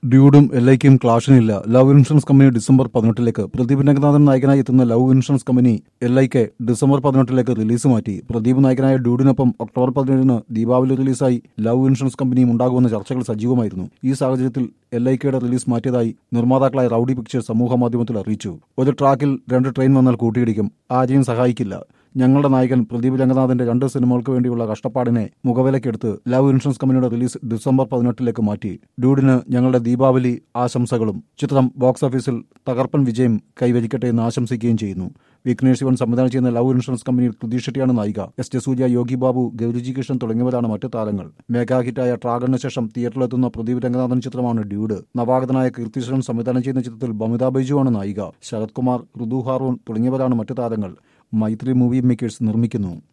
ഡ്യൂഡും എല്ലയ്ക്കും ക്ലാഷിനില്ല love insurance company December പതിനെട്ടിലേക്ക് പ്രദീപ് രംഗനാഥൻ നായകനായി എത്തുന്ന ലവ് ഇൻഷുറൻസ് കമ്പനി എല്ലയ്ക്ക് ഡിസംബർ പതിനെട്ടിലേക്ക് റിലീസ് മാറ്റി പ്രദീപ് നായകനായ ഡ്യൂഡിനൊപ്പം ഒക്ടോബർ പതിനേഴിന് ദീപാവലി റിലീസായി ലവ് ഇൻഷുറൻസ് കമ്പനിയും ഉണ്ടാകുമെന്ന ചർച്ചകൾ സജീവമായിരുന്നു ഈ സാഹചര്യത്തിൽ എല്ലൈക്കയുടെ റിലീസ് മാറ്റിയതായി നിർമ്മാതാക്കളായ റൌഡി പിക്ചേഴ്സ് സമൂഹ മാധ്യമത്തിൽ അറിയിച്ചു ഒരു ട്രാക്കിൽ രണ്ട് ട്രെയിൻ വന്നാൽ കൂട്ടിയിടിക്കും ആരെയും സഹായിക്കില്ല ഞങ്ങളുടെ നായകൻ പ്രദീപ് രംഗനാഥന്റെ രണ്ട് സിനിമകൾക്ക് വേണ്ടിയുള്ള കഷ്ടപ്പാടിനെ മുഖവിലക്കെടുത്ത് ലവ് ഇൻഷുറൻസ് കമ്പനിയുടെ റിലീസ് ഡിസംബർ പതിനെട്ടിലേക്ക് മാറ്റി ഡ്യൂഡിന് ഞങ്ങളുടെ ദീപാവലി ആശംസകളും ചിത്രം ബോക്സ് ഓഫീസിൽ തകർപ്പൻ വിജയം കൈവരിക്കട്ടെ എന്ന് ആശംസിക്കുകയും ചെയ്യുന്നു വിഘ്നേഷ് ശിവൻ സംവിധാനം ചെയ്യുന്ന ലവ് ഇൻഷുറൻസ് കമ്പനിയിൽ പ്രതീഷ് ഷെട്ടിയാണ് നായിക എസ് ജസൂര്യ യോഗി ബാബു ഗൗരിജി കൃഷ്ണൻ തുടങ്ങിയവരാണ് മറ്റ് താരങ്ങൾ മെഗാ ഹിറ്റായ ട്രാഗണിന് ശേഷം തിയേറ്ററിലെത്തുന്ന പ്രദീപ് രംഗനാഥൻ ചിത്രമാണ് ഡ്യൂഡ് നവാഗതനായ കീർത്തിശ്വരൻ സംവിധാനം ചെയ്യുന്ന ചിത്രത്തിൽ ബമിത ബൈജുവാണ് നായിക ശരത് കുമാർ ഋതു ഹാറൂൺ തുടങ്ങിയവരാണ് മറ്റ് താരങ്ങൾ മൈത്രി മൂവി മേക്കേഴ്സ് നിർമ്മിക്കുന്നു